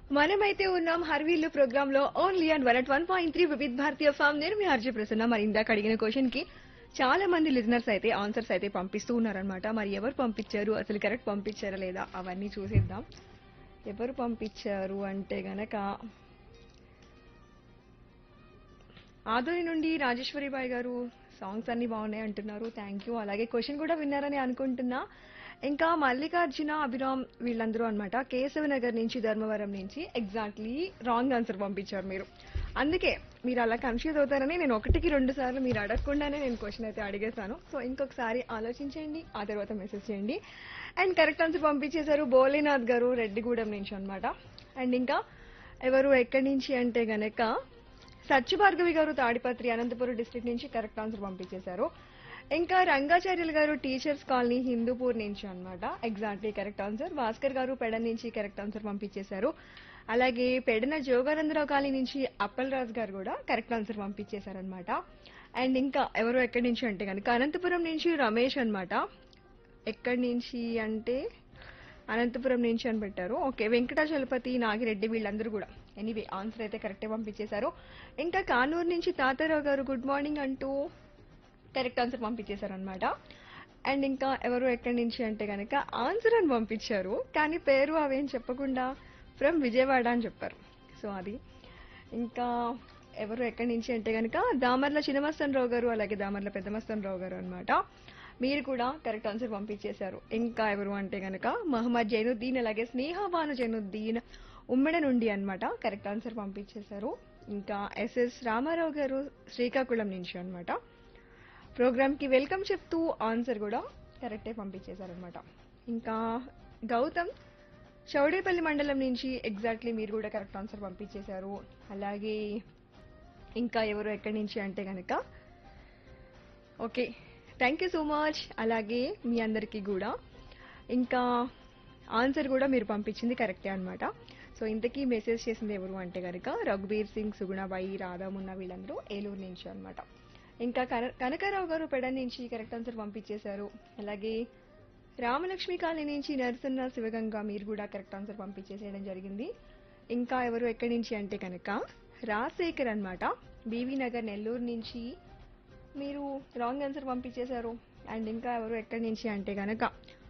మనమైతే ఉన్నాం హర్వీల్లు ప్రోగ్రామ్ లో only and one at one point three Vividh Bharati ఫామ్ నేను మీ హర్జీ ప్రసన్న మరి ఇందాక అడిగిన క్వశ్చన్ కి చాలా మంది లిజనర్స్ అయితే ఆన్సర్స్ అయితే పంపిస్తూ ఉన్నారనమాట మరి ఎవరు పంపించారు అసలు కరెక్ట్ పంపించారా లేదా అవన్నీ చూసేద్దాం ఎవరు పంపించారు అంటే గనక ఆదోని నుండి రాజేశ్వరి బాయ్ గారు సాంగ్స్ అన్ని బాగున్నాయి అంటున్నారు థ్యాంక్ యూ అలాగే క్వశ్చన్ కూడా విన్నారని అనుకుంటున్నా ఇంకా మల్లికార్జున అభిరామ్ వీళ్ళందరూ అనమాట కేశవ నగర్ నుంచి ధర్మవరం నుంచి ఎగ్జాక్ట్లీ రాంగ్ ఆన్సర్ పంపించారు మీరు అందుకే మీరు అలా కన్ఫ్యూజ్ అవుతారని నేను ఒకటికి రెండు సార్లు మీరు అడగకుండానే నేను క్వశ్చన్ అయితే అడిగేశాను సో ఇంకొకసారి ఆలోచించండి ఆ తర్వాత మెసేజ్ చేయండి అండ్ కరెక్ట్ ఆన్సర్ పంపించేశారు భోలేనాథ్ గారు రెడ్డిగూడెం నుంచి అన్నమాట అండ్ ఇంకా ఎవరు ఎక్కడి నుంచి అంటే గనక సత్యభార్గవి గారు తాడిపత్రి అనంతపురం డిస్ట్రిక్ట్ నుంచి కరెక్ట్ ఆన్సర్ పంపించేశారు ఇంకా రంగాచార్యులు గారు టీచర్స్ కాలనీ హిందూపూర్ నుంచి అన్నమాట ఎగ్జాక్ట్లీ కరెక్ట్ ఆన్సర్ భాస్కర్ గారు పెడ నుంచి కరెక్ట్ ఆన్సర్ పంపించేశారు అలాగే పెడన జోగానందరావు కాలనీ నుంచి అప్పల్ రాజు గారు కూడా కరెక్ట్ ఆన్సర్ పంపించేశారనమాట అండ్ ఇంకా ఎవరు ఎక్కడి నుంచి అంటే కనుక అనంతపురం నుంచి రమేష్ అన్నమాట ఎక్కడి నుంచి అంటే అనంతపురం నుంచి అని పెట్టారు ఓకే వెంకటాచలపతి నాగిరెడ్డి వీళ్ళందరూ కూడా ఎనీవే ఆన్సర్ అయితే కరెక్టే పంపించేశారు ఇంకా కానూరు నుంచి తాతారావు గారు గుడ్ మార్నింగ్ అంటూ కరెక్ట్ ఆన్సర్ పంపించేశారనమాట అండ్ ఇంకా ఎవరు ఎక్కడి నుంచి అంటే కనుక ఆన్సర్ అని పంపించారు కానీ పేరు అవేం చెప్పకుండా ఫ్రమ్ విజయవాడ అని చెప్పారు సో అది ఇంకా ఎవరు ఎక్కడి నుంచి అంటే కనుక దామర్ల చిన్నమస్తన్ రావు గారు అలాగే దామర్ల పెద్దమస్తన్ రావు గారు అనమాట మీరు కూడా కరెక్ట్ ఆన్సర్ పంపించేశారు ఇంకా ఎవరు అంటే కనుక మహమ్మద్ జైనుద్దీన్ అలాగే స్నేహబాను జైనుద్దీన్ ఉమ్మెడ నుండి అన్నమాట కరెక్ట్ ఆన్సర్ పంపించేశారు ఇంకా ఎస్ఎస్ రామారావు గారు శ్రీకాకుళం నుంచి అన్నమాట ప్రోగ్రామ్ కి వెల్కమ్ చెప్తూ ఆన్సర్ కూడా కరెక్టే పంపించేశారనమాట ఇంకా గౌతమ్ చౌడేపల్లి మండలం నుంచి ఎగ్జాక్ట్లీ మీరు కూడా కరెక్ట్ ఆన్సర్ పంపించేశారు అలాగే ఇంకా ఎవరు ఎక్కడి నుంచి అంటే కనుక okay thank you so much అలాగే మీ అందరికీ కూడా ఇంకా ఆన్సర్ కూడా మీరు పంపించింది కరెక్టే అన్నమాట సో ఇంతకీ మెసేజ్ చేసింది ఎవరు అంటే కనుక రఘుబీర్ సింగ్ సుగుణబాయి రాధామున్న వీళ్ళందరూ ఏలూరు నుంచి అన్నమాట ఇంకా కన కనకారావు గారు పెడ నుంచి కరెక్ట్ ఆన్సర్ పంపించేశారు అలాగే రామలక్ష్మి కాలనీ నుంచి నరసన్న శివగంగ మీరు కూడా కరెక్ట్ ఆన్సర్ పంపించేసేయడం జరిగింది ఇంకా ఎవరు ఎక్కడి నుంచి అంటే కనుక రాజశేఖర్ అన్నమాట బీవీ నగర్ నెల్లూరు నుంచి మీరు రాంగ్ ఆన్సర్ పంపించేశారు అండ్ ఇంకా ఎవరు ఎక్కడి నుంచి అంటే కనుక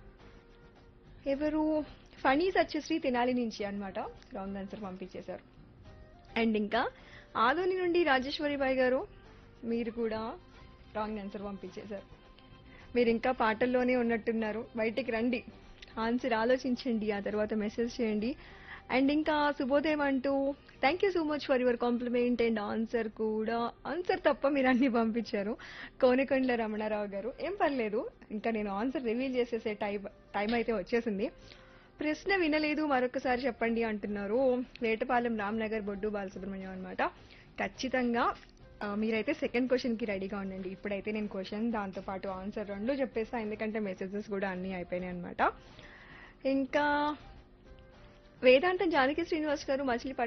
ఎవరు ఫనీ సత్యశ్రీ తినాలి నుంచి అన్నమాట రాంగ్ ఆన్సర్ పంపించేశారు అండ్ ఇంకా ఆదోని నుండి రాజేశ్వరి బాయ్ గారు మీరు కూడా రాంగ్ ఆన్సర్ పంపించేశారు మీరు ఇంకా పాటల్లోనే ఉన్నట్టున్నారు బయటికి రండి ఆన్సర్ ఆలోచించండి ఆ తర్వాత మెసేజ్ చేయండి అండ్ ఇంకా శుభోదయం అంటూ thank you so much for your compliment and answer కూడా ఆన్సర్ తప్ప మీరు అన్ని పంపించారు కోనకొండల రమణారావు గారు ఏం పర్లేదు ఇంకా నేను ఆన్సర్ రివీల్ చేసేసే టైం టైం అయితే వచ్చేసింది ప్రశ్న వినలేదు మరొకసారి చెప్పండి అంటున్నారు వేటపాలెం రామ్నగర్ బొడ్డు బాలసుబ్రహ్మణ్యం అనమాట ఖచ్చితంగా ఆ, మీరైతే సెకండ్ క్వశ్చన్ కి రెడీగా ఉండండి ఇప్పుడైతే నేను క్వశ్చన్ దాంతో పాటు ఆన్సర్ రెండు చెప్పేస్తా ఎందుకంటే మెసేజెస్ కూడా అన్ని అయిపోయినాయి అనమాట ఇంకా వేదాంతం జానకి శ్రీనివాస్ గారు మచిలీపట్నం